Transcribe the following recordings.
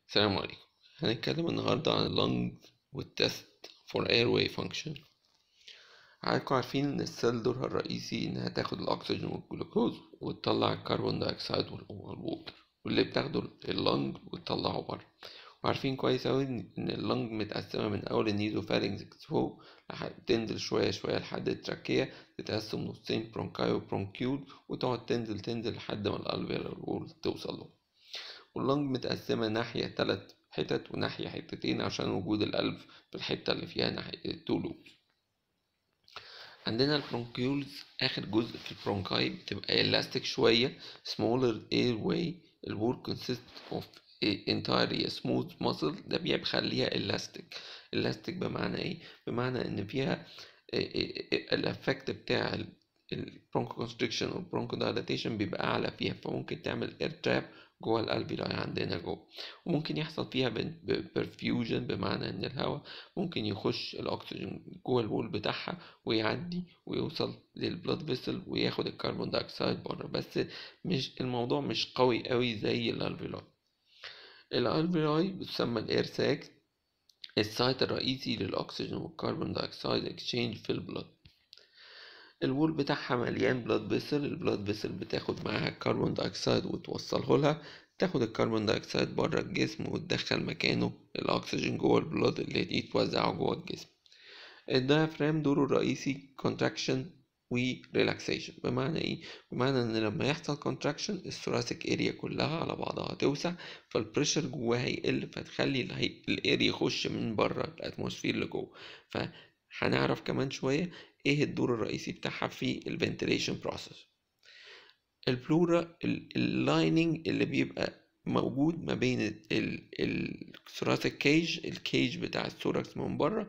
السلام عليكم هنتكلم النهاردة عن اللنج والتست for airway function عارفين عارفين إن السيل دورها الرئيسي إنها تاخد الأكسجين والجلوكوز وتطلع الكربون دايوكسيد والووتر واللي بتاخده اللنج وتطلعه بره وعارفين كويس أوي إن اللنج متقسمة من أول النيزوفارينكس فوق لحد تنزل شوية شوية لحد التراكية تتقسم نصين برونكاي وبرونكيول وتقعد تنزل تنزل لحد ما الألفيولار وول توصل له واللنج متقسمة ناحية تلات حتت وناحية حتتين عشان وجود القلب في الحتة اللي فيها ناحية تو لوبس عندنا البرونكيولز آخر جزء في البرونكاي بتبقى elastic شوية smaller airway الوول consist of entirely smooth muscle ده بيخليها elastic elastic بمعنى ايه؟ بمعنى ان فيها الافكت بتاع البرونكو كونستريكشن والبرونكو دايلاتيشن بيبقى اعلى فيها فممكن تعمل اير تراب جوه الالفيولاي عندنا جوه وممكن يحصل فيها برفيوجن بمعنى ان الهواء ممكن يخش الاكسجين جوه الوول بتاعها ويعدي ويوصل للبلاد فيسل وياخد الكربون دايوكسيد بره بس مش الموضوع مش قوي قوي زي الالفيولاي الالفيولاي بتسمى الاير ساك السايت الرئيسي للاكسجين والكربون دايوكسيد اكسشينج في البلاد الوول بتاعها مليان بلاد فيسل البلاد فيسل بتاخد معاها الكربون دايوكسيد وتوصله لها تاخد الكربون دايوكسيد بره الجسم وتدخل مكانه الاكسجين جوه البلاد اللي يتوزعه جوه الجسم الدايفرام دوره الرئيسي contraction وريلاكسيشن بمعنى ايه بمعنى ان لما يحصل contraction الثوراسيك اريا كلها على بعضها توسع فالبريشر جواها يقل فتخلي الاريا يخش من بره الاتموسفير لجوه فهنعرف كمان شويه ايه الدور الرئيسي بتاعها في الفنتيليشن بروسيس البلورا اللايننج اللي بيبقى موجود ما بين الثوراسيك كيج الكيج بتاع الثوركس من بره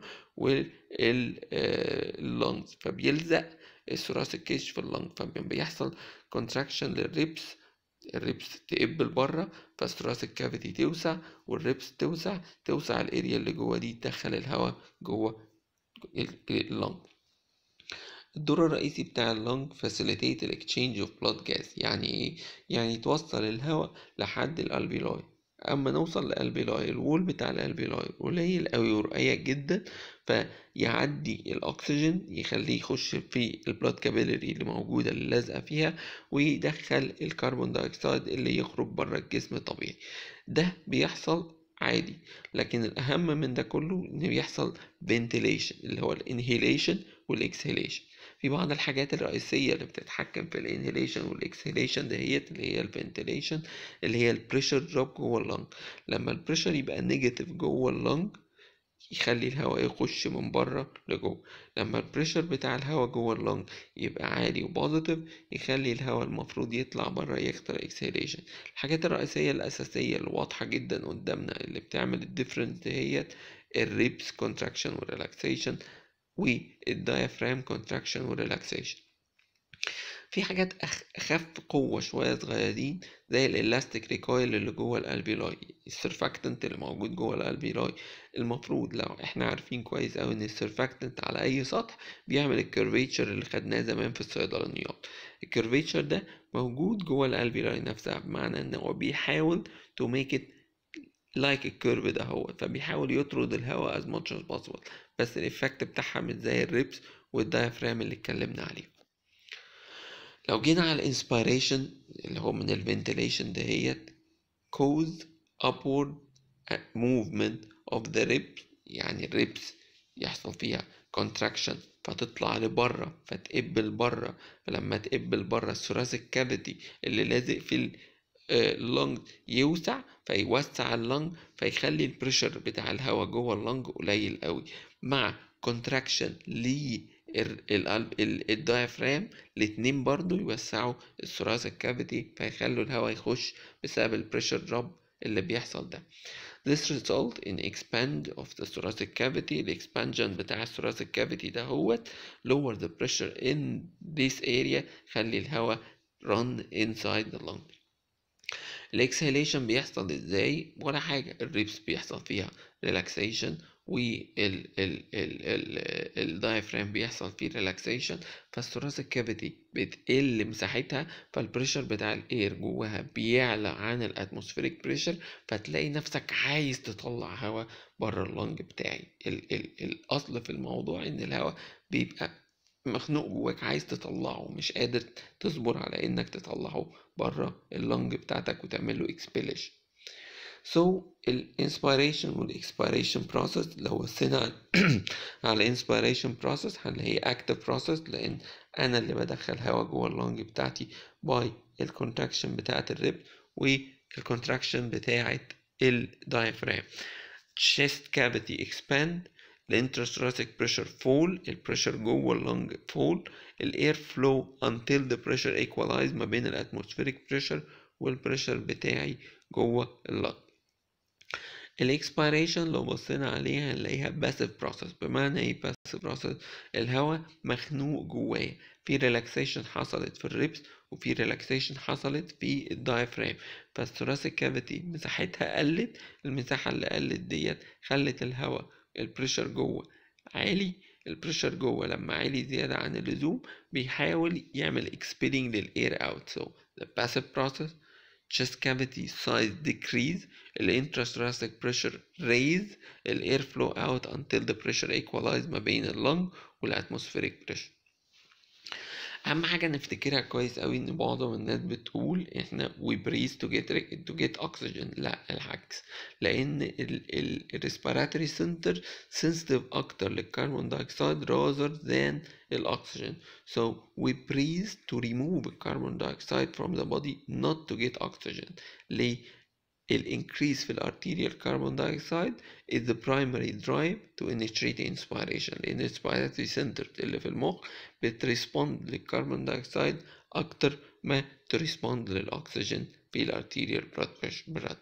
واللنجز فبيلزق الثوراسيك كيج في اللنج فبيحصل كونتراكشن للريبس الريبس تقب لبره فالثوراسيك كافيتي توسع والريبس توسع توسع الاريا اللي جوه دي تدخل الهواء جوه اللنج الدور الرئيسي بتاع اللنج facilitate الاكتشينج اوف blood gas يعني ايه يعني توصل الهواء لحد الالفيولاي اما نوصل للالفيولاي الوول بتاع الالفيولاي قليل قوي ورقيق جدا فيعدي الاكسجين يخليه يخش في البلاد كابيلري اللي موجوده اللي لازقه فيها ويدخل الكربون دايوكسيد اللي يخرج بره الجسم طبيعي ده بيحصل عادي لكن الأهم من ده كله إن بيحصل ventilation اللي هو الانهيليشن والاكسهيليشن في بعض الحاجات الرئيسية اللي بتتحكم في الانهيليشن والاكسهيليشن دهيت اللي هي الفنتيليشن اللي هي البريشر دروب جوه اللنج لما البريشر يبقى نيجاتيف جوه اللنج يخلي الهواء يخش من بره لجوه لما البريشر بتاع الهواء جوه اللنج يبقى عالي وبوزيتيف يخلي الهواء المفروض يطلع بره يختار اكسهيليشن الحاجات الرئيسيه الاساسيه اللي واضحه جدا قدامنا اللي بتعمل الديفرنس دهيت الريبس كونتراكشن وريلاكسيشن والدايفرام كونتراكشن وريلاكسيشن في حاجات اخف قوه شويه صغيرين زي الالاستيك ريكويل اللي جوه الالفيولاي السرفاكتنت اللي موجود جوه الالفيولاي المفروض لو احنا عارفين كويس اوي ان السرفاكتنت على اي سطح بيعمل الكيرفيتشر اللي خدناه زمان في الصيدلانيات الكيرفيتشر ده موجود جوه الالفيولاي نفسها بمعنى ان هو بيحاول تو ميك ات لايك الكيرف ده هو فبيحاول يطرد الهواء as much as possible بس الافكت بتاعها مش زي الريبس والدايفرام اللي اتكلمنا عليه لو جينا على الانسبيريشن اللي هو من الفنتيليشن دهيت cause upward movement of the ribs يعني الريبس يحصل فيها contraction فتطلع لبره فتقب لبره فلما تقب لبره الثوراسيك كافيتي اللي لازق في اللنج يوسع فيوسع اللنج فيخلي البريشر بتاع الهواء جوه اللنج قليل قوي مع كونتراكشن ليه الدايفرام الاتنين برضو يوسعوا الثوراسيك كافيتي فيخلوا الهواء يخش بسبب البريشر دروب اللي بيحصل ده This result in expand of the thoracic cavity الاكسبانجن بتاع الثوراسيك كافيتي ده هو lower the pressure in this area خلي الهواء run inside the lung الاكسهيليشن بيحصل ازاي ولا حاجه الريبس بيحصل فيها ريلاكسيشن والدايفرام بيحصل فيه ريلاكسيشن فالثوراسيك كافيتي بتقل مساحتها فالبريشر بتاع الاير جواها بيعلى عن الاتموسفيريك بريشر فتلاقي نفسك عايز تطلع هواء بره اللنج بتاعي ال ال الاصل في الموضوع ان الهواء بيبقى مخنوق جواك عايز تطلعه مش قادر تصبر على انك تطلعه بره اللنج بتاعتك وتعمل له اكسبيليشن So الانسبيريشن والاكسبيريشن بروسيس لو بصينا على الانسبيريشن بروسيس هنلاقيه اكتف بروسيس لان انا اللي بدخل هواء جوه اللنج بتاعتي باي الكونتراكشن بتاعت الريب والكونتراكشن بتاعت الدايفرام chest cavity expand الانترثوراسيك بريشر فول البريشر جوه اللنج فول الاير فلو until the pressure equalize ما بين الاتموسفيريك بريشر والبريشر بتاعي جوه اللنج الاكسبيريشن لو بصينا عليها هنلاقيها باسيف بروسيس بمعنى ايه باسيف بروسيس الهواء مخنوق جوايا في ريلاكسيشن حصلت في الريبس وفي ريلاكسيشن حصلت في الدايفرام فالثوراسيك كافيتي مساحتها قلت المساحة اللي قلت ديت خلت الهواء البريشر جوه عالي البريشر جوه لما عالي زيادة عن اللزوم بيحاول يعمل expelling للاير out so the passive process chest cavity size decrease الانترasthoracic pressure raise الاير flow out until the pressure equalize ما بين اللنج والاتموسفيريك pressure اهم حاجه نفتكرها كويس قوي ان معظم الناس بتقول احنا we breathe to get to get oxygen لا العكس لان ال respiratory center sensitive اكتر للكربون دايوكسيد rather than الاكسجين so we breathe to remove الكربون دايوكسيد from the body not to get oxygen ليه الانكريس في الارتيريال كربون دايوكسيد is the primary drive to initiate inspiration لان respiratory center اللي في المخ بتريسبوند للكربون دايوكسيد اكتر ما تريسبوند للاكسجين في الارتيريال blood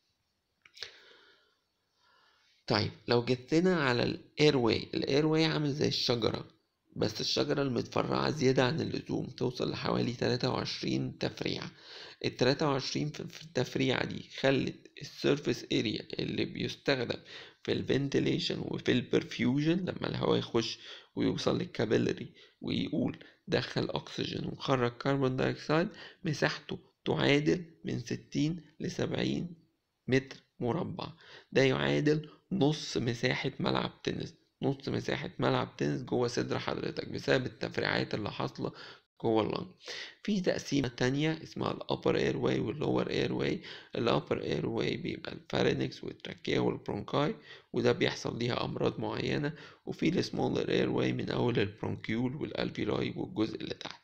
طيب لو جيتنا على الاير واي الاير واي عامل زي الشجره بس الشجرة المتفرعة زيادة عن اللزوم توصل لحوالي 23 تفريعة ال 23 في التفريعة دي خلت السيرفيس اريا اللي بيستخدم في الفنتيليشن وفي البرفيوجن لما الهواء يخش ويوصل للكابيلري ويقول دخل اكسجين وخرج كربون دايوكسيد مساحته تعادل من 60 ل 70 متر مربع ده يعادل نص مساحة ملعب تنس نص مساحة ملعب تنس جوه صدر حضرتك بسبب التفريعات اللي حاصلة جوه اللنج في تقسيمة تانية اسمها الأبر اير واي واللور اير واي الأبر اير واي بيبقى الفارينكس والتراكية والبرونكاي وده بيحصل ليها أمراض معينة وفي السمولر اير واي من أول البرونكيول والألفيلاي والجزء اللي تحت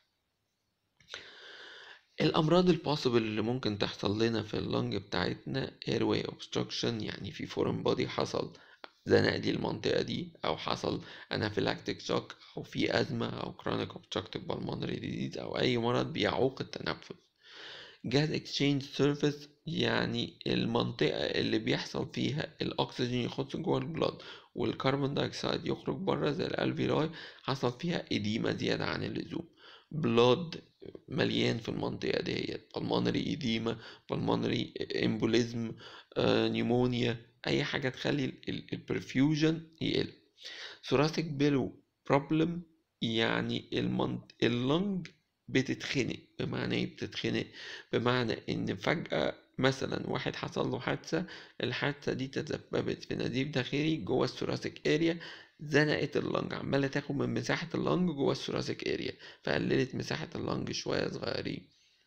الأمراض البوسيبل اللي ممكن تحصل لنا في اللنج بتاعتنا airway obstruction يعني في فورن بودي حصل زنق دي المنطقة دي أو حصل أنافيلاكتيك شوك أو في أزمة أو chronic obstructive pulmonary disease أو أي مرض بيعوق التنفس جاز اكسشينج سيرفيس يعني المنطقة اللي بيحصل فيها الأكسجين يخش جوه البلاد والكربون دايوكسيد يخرج بره زي الألفيلاي حصل فيها إديمة زيادة عن اللزوم بلاد مليان في المنطقة ديت pulmonary إديمة pulmonary embolism نيمونيا اي حاجه تخلي البرفيوجن يقل ثوراسيك بيلو بروبلم يعني المنط... اللنج بتتخنق بمعنى ايه بتتخنق بمعنى ان فجأة مثلا واحد حصل له حادثة الحادثة دي تسببت في نزيف داخلي جوه الثوراسيك اريا زنقت اللنج عمالة تاخد من مساحة اللنج جوه الثوراسيك اريا فقللت مساحة اللنج شوية صغيرين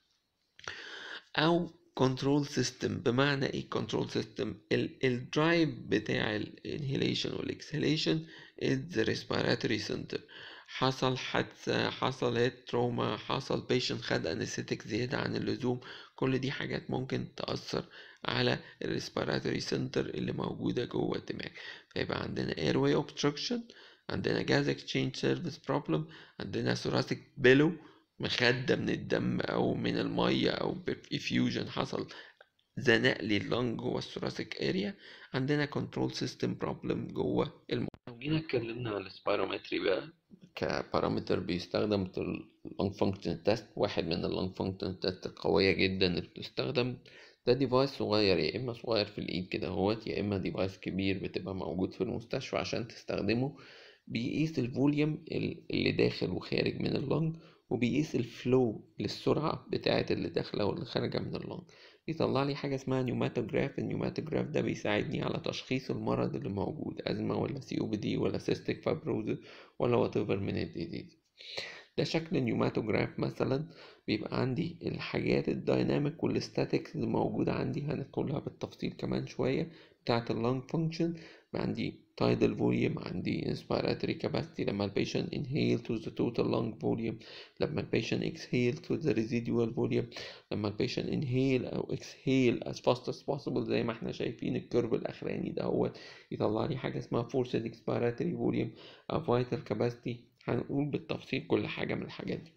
أو كنترول سيستم بمعنى ايه كنترول سيستم الدرايف بتاع الانهيليشن والاكسهيليشن از ذا ريسبيراتوري سنتر حصل حادثة حصل هيد تروما حصل بيشنت خد انستيك زيادة عن اللزوم كل دي حاجات ممكن تأثر على الريسبيراتوري سنتر اللي موجودة جوه الدماغ فيبقى عندنا airway obstruction عندنا gas exchange service problem عندنا thoracic bellow مخدة من الدم أو من المية أو بإفيوجن حصل زنق لي اللنج جوه الثوراسيك اريا عندنا كنترول سيستم بروبلم جوه المخ لو جينا اتكلمنا على السبيرومتري بقى كبارامتر بيستخدم في اللنج فانكشن تيست واحد من اللنج فانكشن تيست القوية جدا اللي بتستخدم ده ديفايس صغير يا اما صغير في الايد كده اهوت يا اما ديفايس كبير بتبقى موجود في المستشفى عشان تستخدمه بيقيس الفوليوم اللي داخل وخارج من اللنج وبيقيس الفلو للسرعة بتاعة اللي داخلة واللي خارجة من اللنج بيطلع لي حاجة اسمها نيوماتوجراف النيوماتوجراف ده بيساعدني على تشخيص المرض اللي موجود أزمة ولا سي او بي دي ولا سيستيك فابروزس ولا وات ايفر من الديزيز ده شكل النيوماتوجراف مثلا بيبقى عندي الحاجات الدايناميك والستاتيكس اللي موجودة عندي هندخلها بالتفصيل كمان شوية بتاعة اللنج فانكشن عندي tidal volume عندي inspiratory capacity لما البيشنت inhale to the total lung volume لما البيشنت exhale to the residual volume لما البيشنت inhale أو exhale as fast as possible زي ما احنا شايفين الكيرف الأخراني ده هو يطلع لي حاجة اسمها forced expiratory volume أو vital capacity هنقول بالتفصيل كل حاجة من الحاجات دي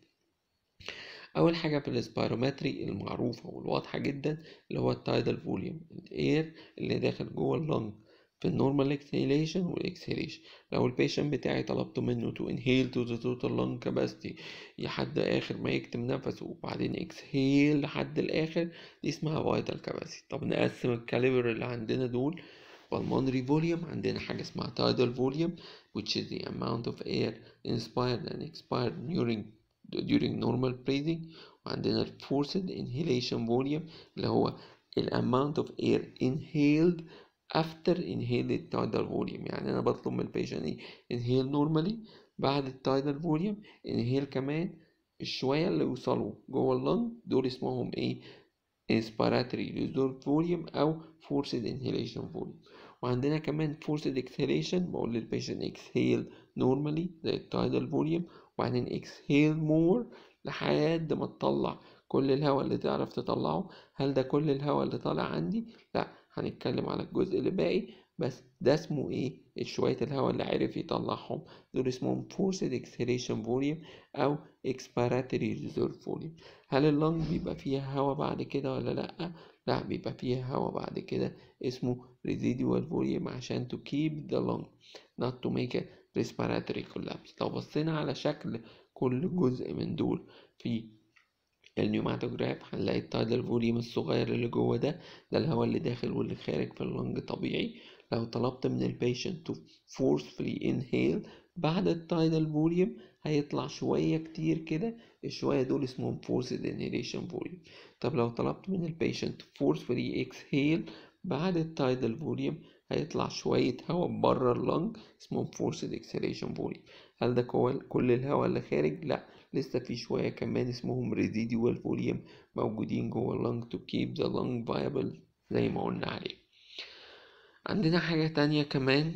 أول حاجة في الاسبيرومتري المعروفة والواضحة جدا اللي هو التايدال فوليوم الاير اللي داخل جوه اللنج في النورمال اكسهيليشن والاكسهيليشن لو البيشنت بتاعي طلبت منه تو انهيل تو ذا توتال لونج كاباسيتي لحد اخر ما يكتم نفسه وبعدين اكسهيل لحد الاخر دي اسمها فايتال كاباسيتي طب نقسم الكاليبر اللي عندنا دول pulmonary volume عندنا حاجة اسمها tidal volume which is the amount of air inspired and expired during during normal breathing وعندنا ال forced inhalation volume اللي هو ال amount of air inhaled after inhaled tidal volume يعني أنا بطلب من البيشنت إيه inhale normally بعد التايدال فوليوم inhale كمان الشوية اللي يوصلوا جوه اللنج دول اسمهم إيه inspiratory reserved volume أو forced inhalation volume وعندنا كمان forced exhalation بقول للبيشنت exhale normally زي التايدال فوليوم وبعدين exhale more لحد ما تطلع كل الهواء اللي تعرف تطلعه هل ده كل الهواء اللي طالع عندي لا هنتكلم على الجزء اللي باقي بس ده اسمه ايه شوية الهواء اللي عرف يطلعهم دول اسمهم forced exhalation volume او expiratory reserve volume هل اللنج بيبقى فيها هواء بعد كده ولا لا لا بيبقى فيها هواء بعد كده اسمه residual volume عشان to keep the lung not to make a respiratory collapse لو بصينا على شكل كل جزء من دول في النيوماتوجراف هنلاقي التايدال فوليوم الصغير اللي جوه ده ده الهواء اللي داخل واللي خارج في اللنج طبيعي لو طلبت من البيشنت to forcefully inhale بعد التايدال فوليوم هيطلع شوية كتير كده الشوية دول اسمهم forced inhalation volume طب لو طلبت من البيشنت forcefully exhale بعد التايدال فوليوم هيطلع شوية هواء بره اللنج اسمهم forced exhalation volume هل ده كل الهواء اللي خارج؟ لأ لسه في شوية كمان اسمهم residual volume موجودين جوه اللنج to keep the lung viable زي ما قلنا عليه عندنا حاجة تانية كمان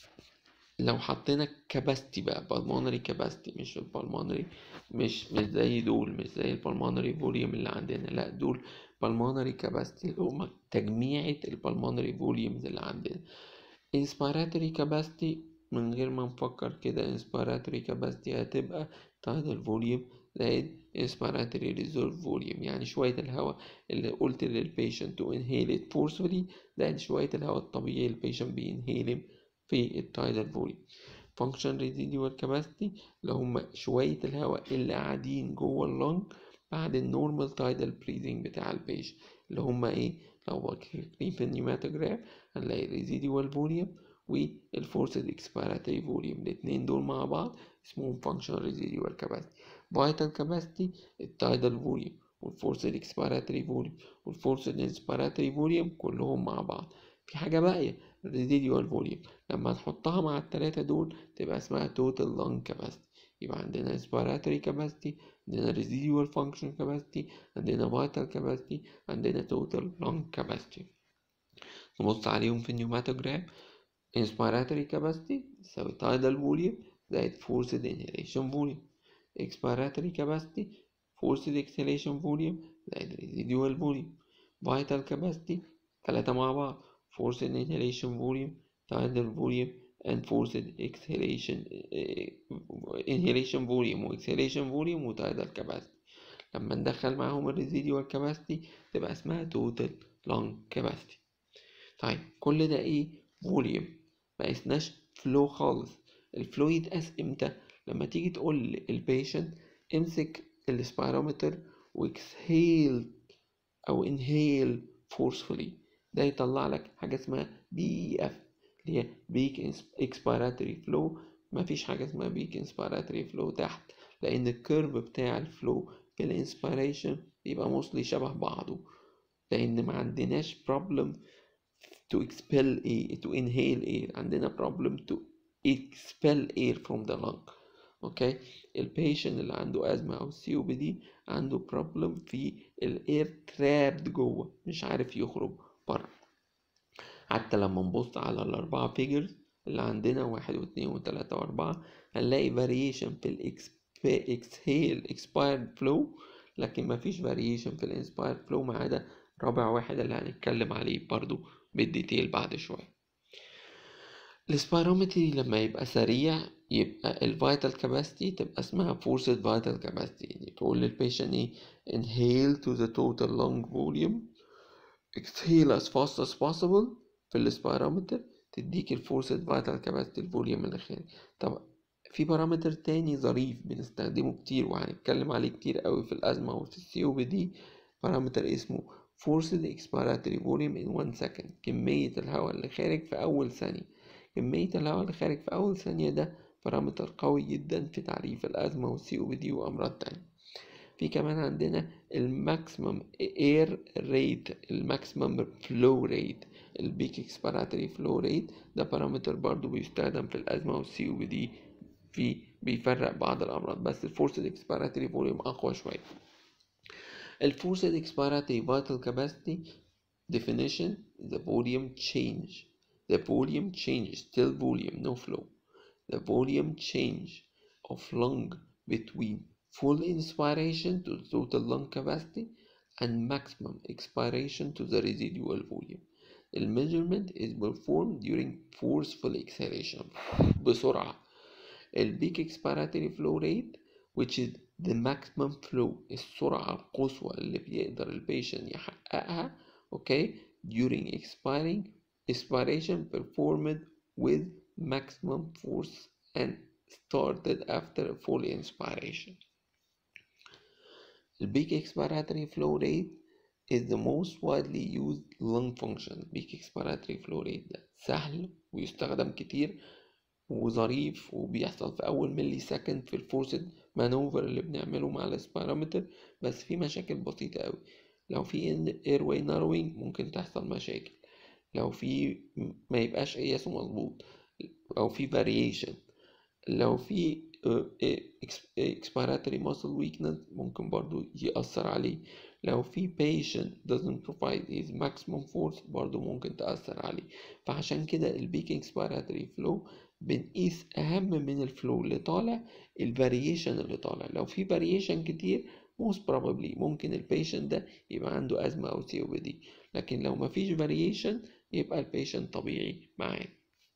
لو حطينا capacity بقى pulmonary capacity مش البلمونري مش مش زي دول مش زي البلمونري فوليوم اللي عندنا لا دول pulmonary capacity اللي هما تجميعة البلمونري فوليومز اللي عندنا inspiratory capacity من غير ما نفكر كده inspiratory capacity هتبقى tidal volume زائد inspiratory reserve volume يعني شوية الهواء اللي قلت للبيشنت to inhale it forcefully زائد شوية الهواء الطبيعي البيشنت بينهيل في التايدال فوليوم function residual capacity اللي هم شوية الهواء اللي قاعدين جوه اللنج بعد النورمال تايدال بريزنج بتاع البيشنت اللي هم ايه لو فاكرين في النيوماتوجراف هنلاقي residual volume والفورسد اكسبيراتوري فوليوم الاتنين دول مع بعض اسمهم functional residual capacity vital capacity التايدال فوليوم والفورسد اكسبيراتوري فوليوم والفورسد انسبيراتوري فوليوم كلهم مع بعض في حاجة باقية residual volume لما نحطها مع التلاتة دول تبقى اسمها total lung capacity يبقى عندنا inspiratory capacity عندنا residual function capacity عندنا vital capacity عندنا total lung capacity نبص عليهم في النيوماتوجراف inspiratory capacity تساوي tidal volume زائد forced inhalation volume expiratory capacity forced exhalation volume زائد residual volume vital capacity ثلاثة مع بعض forced inhalation volume tidal volume and forced exhalation inhalation volume و exhalation volume و tidal capacity لما ندخل معاهم ال residual capacity تبقى اسمها total lung capacity طيب كل ده ايه volume ما قسناش فلو خالص الفلو يتقاس امتى لما تيجي تقول للبيشنت امسك السبيرومتر واكسهيل او انهيل forcefully ده يطلع لك حاجة اسمها بي اف اللي هي بيك اكسبيراتوري فلو مفيش حاجة اسمها بيك انسبيراتوري فلو تحت لأن الكيرف بتاع الفلو في الانسبيريشن بيبقى موصلي شبه بعضه لأن ما عندناش problem to expel air to inhale air عندنا problem to expel air from the lung اوكي البيشنت اللي عنده ازمه او سي او بي دي عنده بروبلم في الاير ترابد جوه مش عارف يخرج بره حتى لما نبص على الاربعه فيجرز اللي عندنا واحد واثنين وثلاثة وأربعة هنلاقي variation في الاكسهيل expired flow لكن مفيش variation في الانسبايرد flow ما عدا رابع واحد اللي هنتكلم عليه برضو بالديتيل بعد شوية السبيرومتري لما يبقى سريع يبقى الفيتال كاباسيتي تبقى اسمها فورسد فيتال كاباسيتي يعني تقول للبيشنت ايه inhale to the total lung volume exhale as fast as possible في السبيرومتر تديك الفورسد فيتال كاباسيتي الفوليوم اللي خارج طب في بارامتر تاني ظريف بنستخدمه كتير وهنتكلم عليه كتير قوي في الأزمة وفي السي او بي دي بارامتر اسمه forced expiratory volume in one second كمية الهواء اللي خارج في أول ثانية كمية الهواء اللي خارج في أول ثانية ده بارامتر قوي جدا في تعريف الأزمة والسي او بي دي وأمراض تانية في كمان عندنا الماكسيمم اير ريت الماكسيمم فلو ريت البيك اكسبيراتوري فلو ريت ده بارامتر برضو بيستخدم في الأزمة والسي او بي دي في بيفرق بعض الأمراض بس الفورسد اكسبيراتوري فوليوم أقوى شوية الفورسد اكسبيراتوري فيتال كاباسيتي definition the volume change the volume change still volume no flow the volume change of lung between full inspiration to the total lung capacity and maximum expiration to the residual volume the measurement is performed during forceful exhalation بسرعة البيك expiratory flow rate which is the maximum flow السرعة القصوى اللي بيقدر البيشنت يحققها okay during expiring expiration performed with maximum force and started after full inspiration the peak expiratory flow rate is the most widely used lung function peak expiratory flow rate ده سهل ويستخدم كتير وظريف وبيحصل في أول ملي سكند في الفورسد مانوفر اللي بنعمله مع السبيرومتر بس في مشاكل بسيطة أوي لو في اير واي ناروينج ممكن تحصل مشاكل لو في ما يبقاش قياسه مظبوط أو في variation لو في expiratory muscle weakness ممكن برضو يأثر عليه لو في patient doesn't provide his maximum force برضو ممكن تأثر عليه فعشان كده البيك expiratory flow بنقيس أهم من الفلو اللي طالع الفاريشن اللي طالع لو في فاريشن كتير most probably ممكن البيشنت ده يبقى عنده أزمة أو سي او بي دي لكن لو مفيش فاريشن يبقى البيشنت طبيعي معاه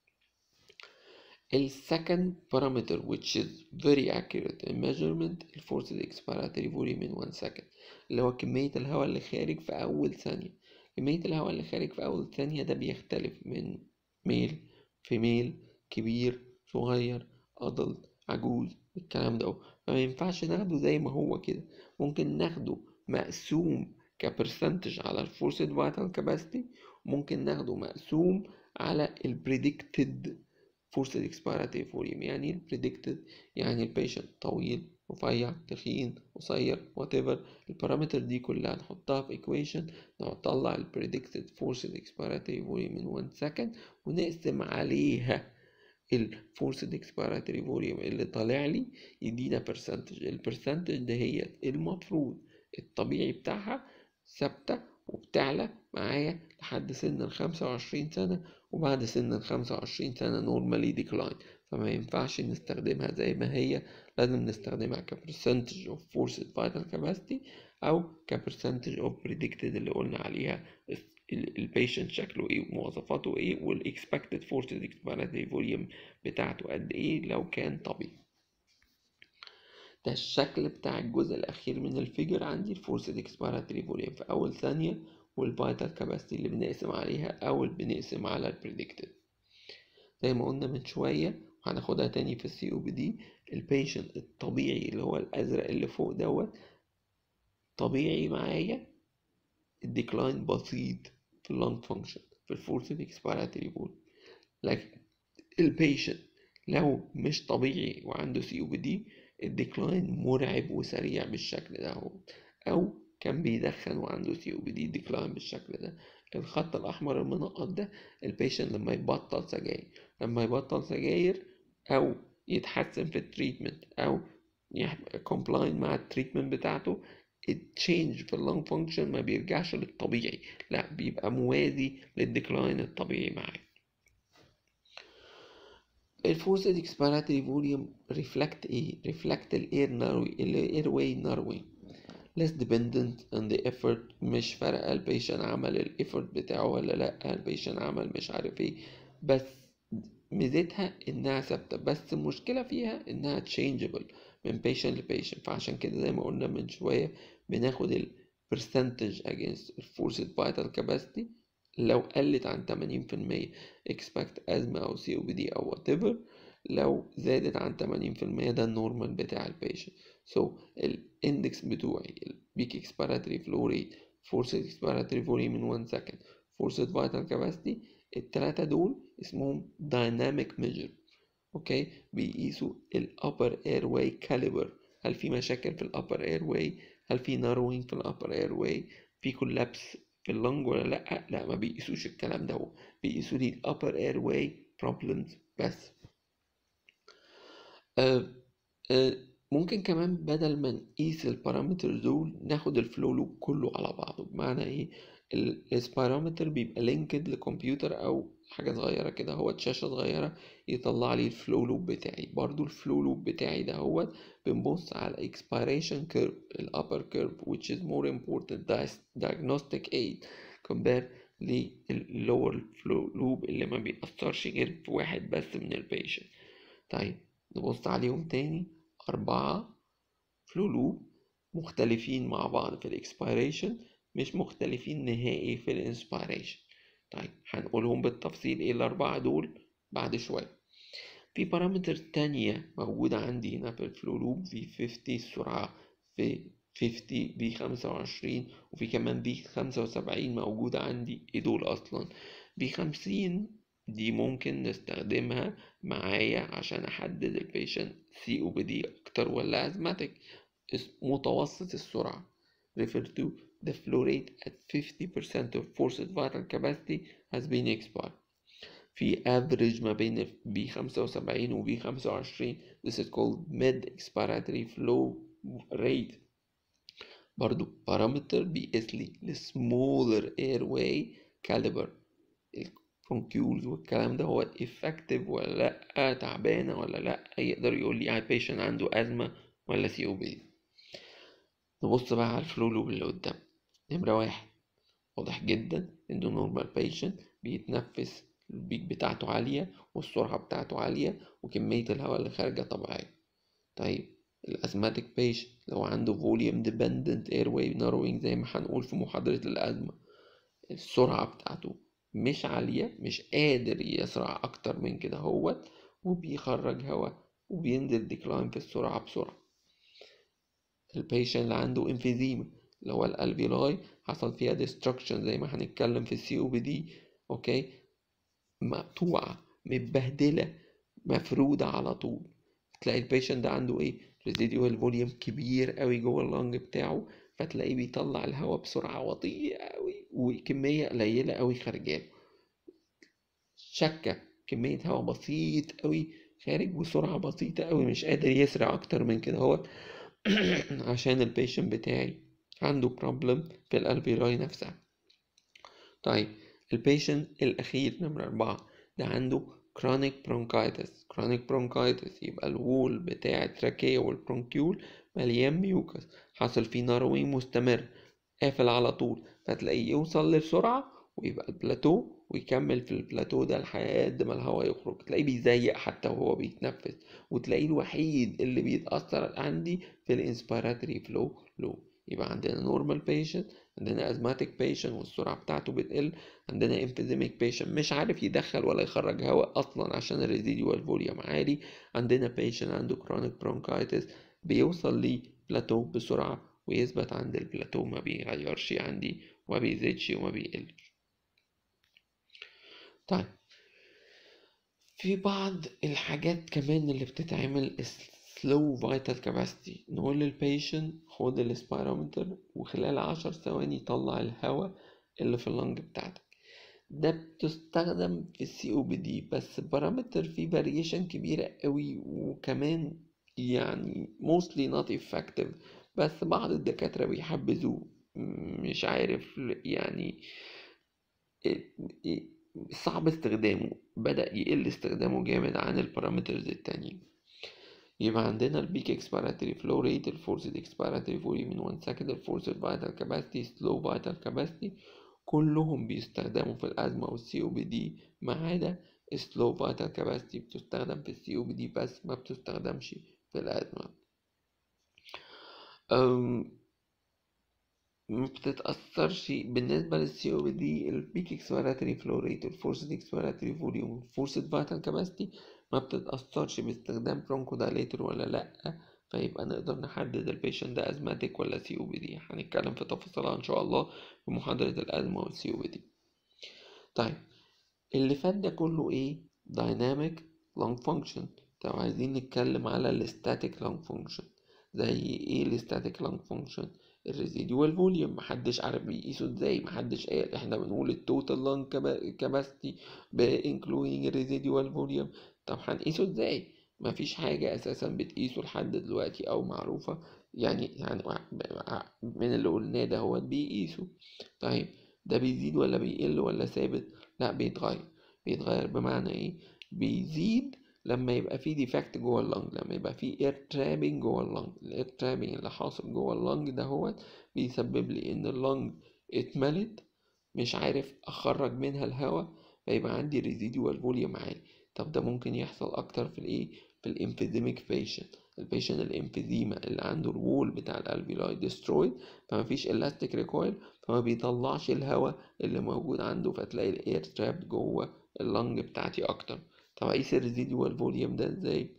ال second parameter which is very accurate in measurement ال forced expiratory volume in one second اللي هو كمية الهواء اللي خارج في أول ثانية كمية الهواء اللي خارج في أول ثانية ده بيختلف من ميل فيميل كبير صغير أدلت عجوز الكلام ده فما ينفعش ناخده زي ما هو كده ممكن ناخده مقسوم كبرسنتج على الفورسد فيتال كاباسيتي ممكن ناخده مقسوم على البريدكتد فورسد اكسبيراتوري فوليوم يعني البريدكتد يعني البيشنت طويل رفيع تخين قصير وات ايفر البارامتر دي كلها نحطها في ايكويشن نطلع البريدكتد فورسد اكسبيراتوري فوليوم من 1 سكند ونقسم عليها الفورسد اكسبيراتوري فوليوم اللي طالع لي يدينا برسنتج البرسنتج ده هي المفروض الطبيعي بتاعها ثابتة وبتعلى معايا لحد سن الخمسة وعشرين سنة وبعد سن الخمسة وعشرين سنة نورمالي ديكلاين فما ينفعش نستخدمها زي ما هي لازم نستخدمها كبرسنتج اوف فورسد فايتال كاباسيتي أو كبرسنتج اوف بريدكتد اللي قلنا عليها البيشنت شكله ايه ومواصفاته ايه والاكسبكتد فورسد اكسبيراتوري فوليوم بتاعته قد ايه لو كان طبيعي ده الشكل بتاع الجزء الأخير من الفيجر عندي الفورسد اكسبيراتوري فوليوم في أول ثانية والفيتال كاباسيتي اللي بنقسم عليها أو اللي بنقسم على البريدكتد زي ما قلنا من شوية وهناخدها تاني في السي او بي دي البيشنت الطبيعي اللي هو الأزرق اللي فوق دوت طبيعي معايا الديكلاين بسيط في اللونج فانكشن في الفورسد اكسبيراتوري فوليوم لكن البيشنت لو مش طبيعي وعنده سي او بي دي الديكلاين مرعب وسريع بالشكل ده هو او كان بيدخن وعنده سي او بي دي ديكلاين بالشكل ده الخط الاحمر المنقط ده البيشنت لما يبطل سجاير لما يبطل سجاير او يتحسن في التريتمنت او كومبلاين مع التريتمنت بتاعته التشينج في اللونج فانكشن ما بيرجعش للطبيعي لا بيبقى موازي للديكلاين الطبيعي معاه الفورسد اكسبيراتوري فوليوم ريفلكت ايه ريفلكت الاير ناروي الاير واي ناروي less dependent on the effort مش فارقة البيشن عمل الافورت بتاعه ولا لا البيشن عمل مش عارف ايه بس ميزتها انها ثابتة بس المشكلة فيها انها changeable من patient لبيشن فعشان كده زي ما قلنا من شوية بناخد ال percentage against forced vital capacity لو قلت عن 80% expect أزمة أو COPD أو whatever لو زادت عن 80% ده النورمال بتاع البيشنت so الاندكس بتوعي البيك expiratory flow rate forced expiratory volume in 1 second forced vital capacity التلاتة دول اسمهم dynamic measure اوكي بيقيسوا ال upper airway caliber هل في مشاكل في ال upper airway هل في narrowing في ال upper airway في collapse في اللنج ولا لا لا ما بيقيسوش الكلام ده هو بيقيسوا لي ال upper airway problems بس آه آه ممكن كمان بدل ما نقيس البارامتر دول ناخد الفلو لوب كله على بعضه بمعنى ايه الاسبيرومتر بيبقى لينكد لكمبيوتر او حاجه صغيره كده هو شاشه صغيره يطلع لي الفلو لوب بتاعي برضو الفلو لوب بتاعي ده هو بنبص على expiration curve الupper curve which is more important diagnostic aid compared للlower flow loop اللي ما بيأثرش غير في واحد بس من البيشنت طيب نبص عليهم تاني أربعة فلو لوب مختلفين مع بعض في الاكسبيريشن مش مختلفين نهائي في الانسبيريشن طيب هنقولهم بالتفصيل ايه الأربعة دول بعد شوية في بارامتر تانية موجودة عندي هنا في الفلو لوب في 50 السرعة في 50 في 25 وفي كمان في 75 موجودة عندي ايه دول أصلا في 50 دي ممكن نستخدمها معايا عشان أحدد البيشنت سي او بي دي أكتر ولا أزماتيك متوسط السرعة refer to the flow rate at 50% of forced vital capacity has been expired في average ما بين B 75 و B 25 this is called mid expiratory flow rate برضو بارامتر بيقيس لي ال smaller airway caliber البرونكيولز والكلام ده هو effective ولا لأ تعبانة ولا لأ يقدر يقول لي البيشنت عنده أزمة ولا سي او بي نبص بقى على الفلو لوب اللي قدام نمرة واحد واضح جدا انه نورمال بيشنت بيتنفس البيك بتاعته عالية والسرعة بتاعته عالية وكمية الهواء اللي خارجة طبيعية طيب الأزماتيك بيشنت لو عنده فوليوم ديبندنت اير واي ناروينج زي ما هنقول في محاضرة الأزمة السرعة بتاعته مش عالية مش قادر يسرع أكتر من كده هوت وبيخرج هواء وبينزل ديكلاين في السرعة بسرعة البيشنت اللي عنده انفيزيما اللي هو الالفيلاي حصل فيها ديستركشن زي ما هنتكلم في السي او بي دي اوكي مقطوعة متبهدلة مفرودة على طول تلاقي البيشنت ده عنده ايه ريزيديوال فوليوم كبير قوي جوه اللنج بتاعه فتلاقيه بيطلع الهواء بسرعة بطيئة قوي وكمية قليلة قوي خارجاله شكة كمية هواء بسيط قوي خارج وسرعة بسيطة قوي مش قادر يسرع أكتر من كده هو عشان البيشنت بتاعي عنده بروبلم في الالفيراي نفسها طيب البيشنت الأخير نمرة أربعة ده عنده chronic bronchitis chronic bronchitis يبقى الوول بتاع التراكية والبرونكيول مليان ميوكس حصل فيه ناروينج مستمر قافل على طول فتلاقيه يوصل للسرعة ويبقى البلاتو ويكمل في البلاتو ده لحد ما الهواء يخرج تلاقيه بيزيق حتى وهو بيتنفس وتلاقيه الوحيد اللي بيتأثر عندي في الانسبيراتوري فلو لو يبقى عندنا نورمال بيشنت عندنا ازماتيك بيشنت والسرعة بتاعته بتقل عندنا امفيزيميك بيشنت مش عارف يدخل ولا يخرج هواء اصلا عشان الريزيديوال فوليوم عالي عندنا بيشنت عنده كرونيك برونكايتس بيوصل لبلاتو بسرعة ويثبت عند البلاتو ما بيغيرش عندي وما بيزيدش وما بيقلش طيب في بعض الحاجات كمان اللي بتتعمل slow vital capacity نقول للبيشنت خد الاسبيرومتر وخلال عشر ثواني طلع الهواء اللي في اللنج بتاعتك ده بتستخدم في السي او بي دي بس بارامتر فيه فاريشن كبيرة قوي وكمان يعني mostly not effective بس بعض الدكاترة بيحبذوه مش عارف يعني صعب استخدامه بدأ يقل استخدامه جامد عن البارامترز التانيين يبقى عندنا البيك اكسبيراتوري فلو ريت الفورسد اكسبيراتوري فوليوم من 1 سكند الفورسد فايتال كاباسيتي سلو فايتال كاباسيتي كلهم بيستخدموا في الأزمة والسي او بي دي ما عدا سلو فايتال كاباسيتي بتستخدم في السي او بي دي بس ما بتستخدمش في الأزمة ما بتتأثرش بالنسبة للسي او بي دي البيك اكسبيراتوري فلو ريت الفورسد اكسبيراتوري فوليوم الفورسد فايتال كاباسيتي ما بتتأثرش باستخدام برونكو دايليتر ولا لأ فيبقى نقدر نحدد البيشنت ده أزماتيك ولا سي او بي دي هنتكلم في تفاصيلها إن شاء الله في محاضرة الأزمة والسي او بي دي طيب اللي فات ده كله إيه دايناميك لونج فانكشن طب عايزين نتكلم على الستاتيك لونج فانكشن زي ايه الستاتيك لونج فانكشن الريزيديوال فوليوم محدش عارف بيقيسه ازاي محدش قال احنا بنقول التوتال لانج كاباسيتي بانكلودينج الريزيديوال فوليوم طب هنقيسه ازاي مفيش حاجة اساسا بتقيسه لحد دلوقتي او معروفة يعني يعني من اللي قلناه ده هو بيقيسه طيب ده بيزيد ولا بيقل ولا ثابت لا بيتغير بيتغير بمعنى ايه بيزيد لما يبقى في ديفكت جوه اللنج لما يبقى في اير ترابنج جوه اللنج الاير ترابنج اللي حاصل جوه اللنج ده هو بيسبب لي ان اللنج اتملت مش عارف اخرج منها الهواء فيبقى عندي ريزيديوال فوليوم عالي طب ده ممكن يحصل اكتر في الايه في الامفيزيميك بيشنت البيشنت الامفيزيما اللي عنده الوول بتاع الالفيولاي ديسترويد فما فيش الاستيك ريكويل فما بيطلعش الهواء اللي موجود عنده فتلاقي الاير تراب جوه اللنج بتاعتي اكتر طب اقيس الريزيديوال فوليوم ده ازاي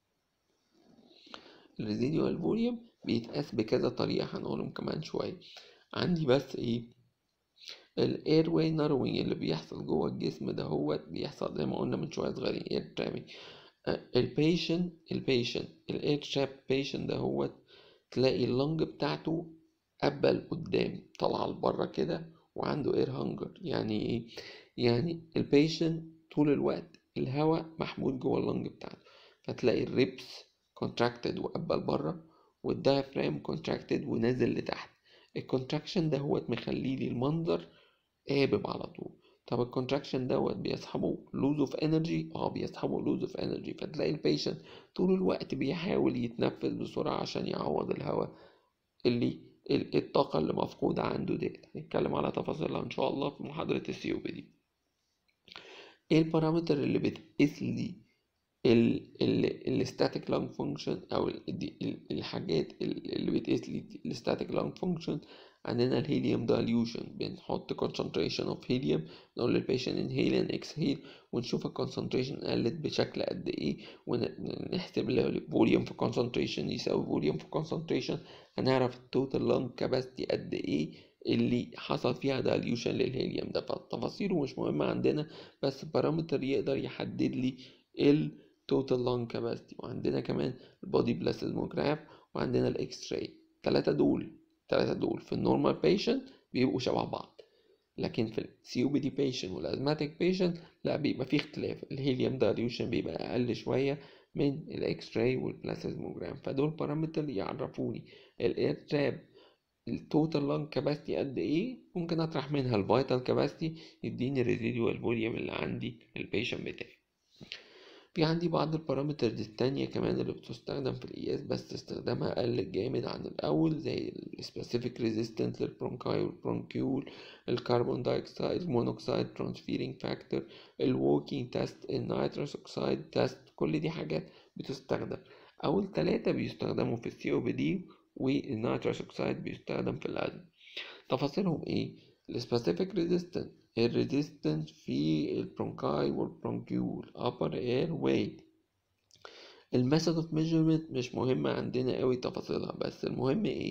الريزيديوال فوليوم بيتقاس بكذا طريقة هنقولهم كمان شوية عندي بس ايه الاير واي ناروينج اللي بيحصل جوه الجسم ده هو بيحصل زي ما قلنا من شوية صغيرين اير ترابنج البيشنت البيشنت الاير تراب بيشنت ده هو تلاقي اللنج بتاعته قبل قدام طالعة لبره كده وعنده اير هانجر يعني ايه يعني البيشنت طول الوقت الهواء محمود جوه اللنج بتاعته فتلاقي الريبس كونتراكتد وقبل بره والدايفرام كونتراكتد ونازل لتحت الكونتراكشن ده هو مخلي لي المنظر قابب على طول طب الكونتراكشن دوت بيصحبه لوز اوف انرجي اه بيصحبه لوز اوف انرجي فتلاقي البيشنت طول الوقت بيحاول يتنفس بسرعة عشان يعوض الهواء اللي الطاقة اللي مفقودة عنده ديت هنتكلم على تفاصيلها ان شاء الله في محاضرة السي او بي دي ايه البارامتر اللي بتقيس لي الستاتيك لانج فانكشن او الحاجات اللي بتقيس لي الستاتيك لانج فانكشن عندنا الهيليوم دايليوشن بنحط concentration of helium نقول للبيشنت inhale and exhale ونشوف الكونسنتريشن قلت بشكل قد ايه ونحسب الفوليوم في concentration يساوي فوليوم في concentration هنعرف التوتال لانج كاباسيتي قد ايه اللي حصل فيها دايليوشن للهيليوم ده فتفاصيله مش مهمة عندنا بس بارامتر يقدر يحدد لي التوتال لانج كاباسيتي وعندنا كمان البودي بلاسيزموجراف وعندنا الاكس راي التلاتة دول التلاتة دول في النورمال بيشنت بيبقوا شبه بعض لكن في السي او بي دي بيشنت والازماتيك بيشنت لا بيبقى فيه اختلاف الهيليوم دايليوشن بيبقى اقل شوية من الاكس راي والبلاسيزموجرام فدول بارامتر يعرفوني الاير تراب التوتال لانج كاباسيتي قد ايه ممكن اطرح منها الفيتال كاباسيتي يديني الريزيديوال فوليوم اللي عندي البيشنت بتاعي في عندي بعض البارامترز التانية كمان اللي بتستخدم في القياس بس استخدامها قل جامد عن الأول زي السبيسيفيك ريزيستنس للبرونكاي والبرونكيول الكربون دايوكسيد المونوكسيد ترانسفيرنج فاكتور الووكينج تيست النيتروس اوكسيد تيست كل دي حاجات بتستخدم أول تلاتة بيستخدموا في السي او بي دي والنيتروس اوكسيد بيستخدم في الأزمة تفاصيلهم ايه السبيسيفيك ريزيستنس الريزيستنس في البرونكاي والبرونكيول upper air way الميثود اوف ميجرمنت مش مهمة عندنا قوي تفاصيلها بس المهم ايه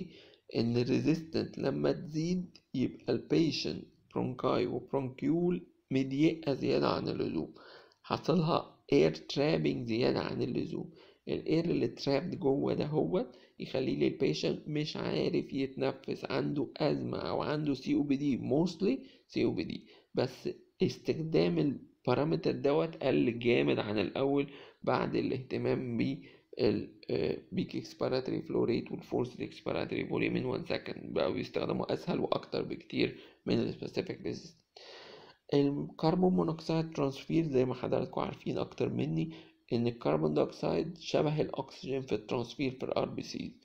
ان الريزيستنت لما تزيد يبقى البيشنت برونكاي وبرونكيول مضيقة زيادة عن اللزوم حصلها اير ترابنج زيادة عن اللزوم الاير اللي ترابد جوه ده هو يخلي لي البيشنت مش عارف يتنفس عنده أزمة أو عنده سي او بي دي موستلي سي او بي دي بس استخدام البارامتر دوت قل جامد عن الأول بعد الاهتمام ب البيك اكسبيراتوري فلو ريت والفورس اكسبيراتوري فوليوم ان 1 سكند بقوا يستخدموا اسهل واكتر بكتير من السبيسيفيك ريزيست الكربون مونوكسيد ترانسفير زي ما حضراتكم عارفين اكتر مني ان الكربون دايوكسيد شبه الاكسجين في الترانسفير في الار بي سي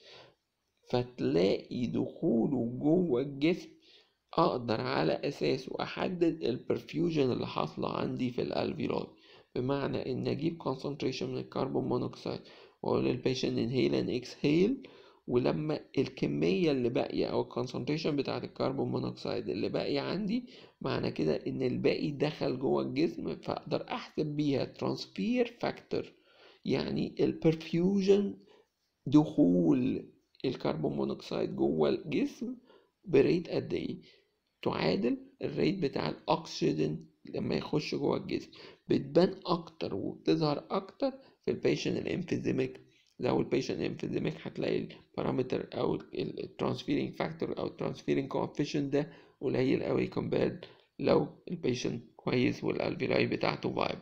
فتلاقي دخوله جوه الجسم اقدر على اساسه احدد البرفيوجن اللي حاصله عندي في الالفيولاي بمعنى ان اجيب concentration من الكربون مونوكسيد واقول للبيشنت انهيل اند اكسهيل ولما الكمية اللي باقية أو الكونسنتريشن بتاعة الكربون مونوكسيد اللي باقية عندي معنى كده إن الباقي دخل جوه الجسم فأقدر أحسب بيها ترانسفير فاكتور يعني البرفيوجن دخول الكربون مونوكسيد جوه الجسم بريت قد إيه تعادل الريت بتاع الأكسجين لما يخش جوه الجسم بتبان أكتر وبتظهر أكتر في البيشن الانفيزيميك لو البيشنت انفيزيميك هتلاقي البارامتر او الترانسفيرنج فاكتور او الترانسفيرنج كوفيشنت ده قليل قوي كومبيرد لو البيشنت كويس والالفيلاي بتاعته فايبل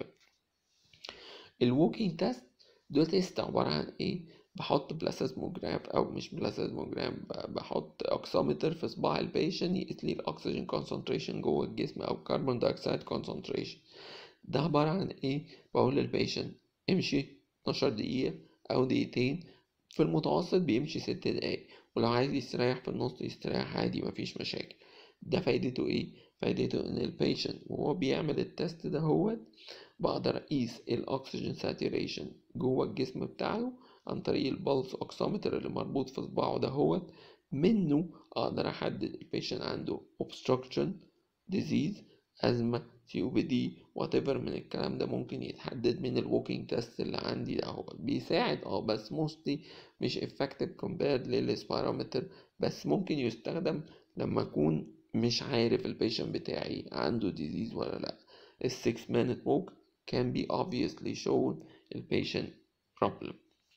الووكينج تيست ده تيست عبارة عن ايه بحط بلاسيزموجرام او مش بلاسيزموجرام بحط اوكسومتر في صباع البيشنت يقيس لي الاكسجين كونسنتريشن جوه الجسم او كربون دايوكسيد كونسنتريشن ده عبارة عن ايه بقول للبيشنت امشي 12 دقيقة أو دقيقتين في المتوسط بيمشي ست دقايق ولو عايز يستريح في النص يستريح عادي مفيش مشاكل ده فايدته ايه؟ فايدته ان البيشنت وهو بيعمل التست ده هو بقدر اقيس الاكسجين ساتوريشن جوه الجسم بتاعه عن طريق البلس اوكسومتر اللي مربوط في صباعه ده هو منه اقدر احدد البيشنت عنده obstruction disease ازمه سي او بي دي وات ايفر من الكلام ده ممكن يتحدد من الووكينج تيست اللي عندي ده هو بيساعد اه بس موستلي مش effective compared للسبيرومتر بس ممكن يستخدم لما اكون مش عارف البيشنت بتاعي عنده disease ولا لا ال 6 minute walk can be obviously shown البيشنت problem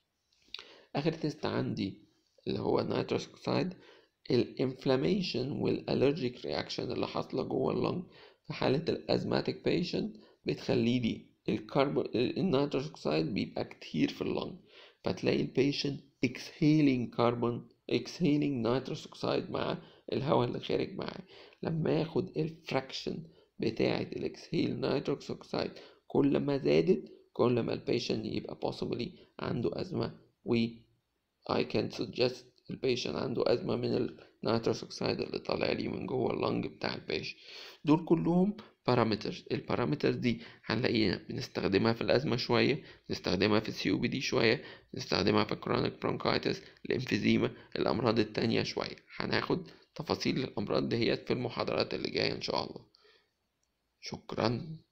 اخر تيست عندي اللي هو نيتروس اوكسايد الانفلاميشن والالرجيك رياكشن اللي حاصله جوه اللنج في حالة الأزماتيك بيشنت بتخلي لي الكربون النيتروس اوكسيد بيبقى كتير في اللنج فتلاقي البيشنت exhaling كربون exhaling نيتروس اوكسيد مع الهواء اللي خارج معاه لما ياخد الفراكشن بتاعة الاكسهيل نيتروس اوكسيد كل ما زادت كل ما البيشنت يبقى possibly عنده أزمة و I can suggest البيشنت عنده أزمة من النيتروس اوكسيد اللي طالع لي من جوه اللنج بتاع البيشنت دول كلهم بارامترز البارامترز دي هنلاقيها بنستخدمها في الأزمة شوية بنستخدمها في السي او بي دي شوية بنستخدمها في الكرونيك برونكايتس الانفيزيما الأمراض التانية شوية هناخد تفاصيل الأمراض دهيت في المحاضرات اللي جاية إن شاء الله شكرا